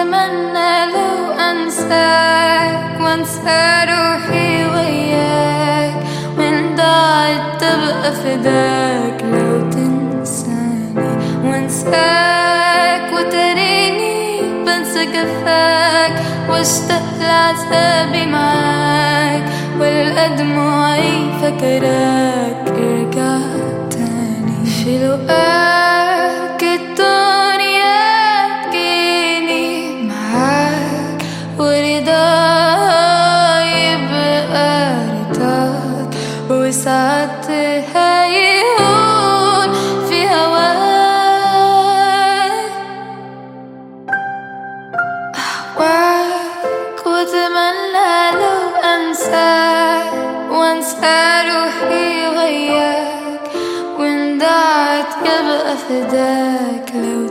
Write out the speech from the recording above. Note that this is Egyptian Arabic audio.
واتمنى لو انساك وانسى روحي وياك من ضاعت تبقى فداك لو تنساني وانساك وتريني بنسى جفاك واشتاق لعذابي معاك والأدمعي فكراك ارجع تاني في لقاك الدنيا تجيني معاك ورضا يبقى رضاك وساعتها يهون في هواك أهواك وأتمنى لو أنساك وأنسى روحي وياك وإن ضاعت يبقى فداك لو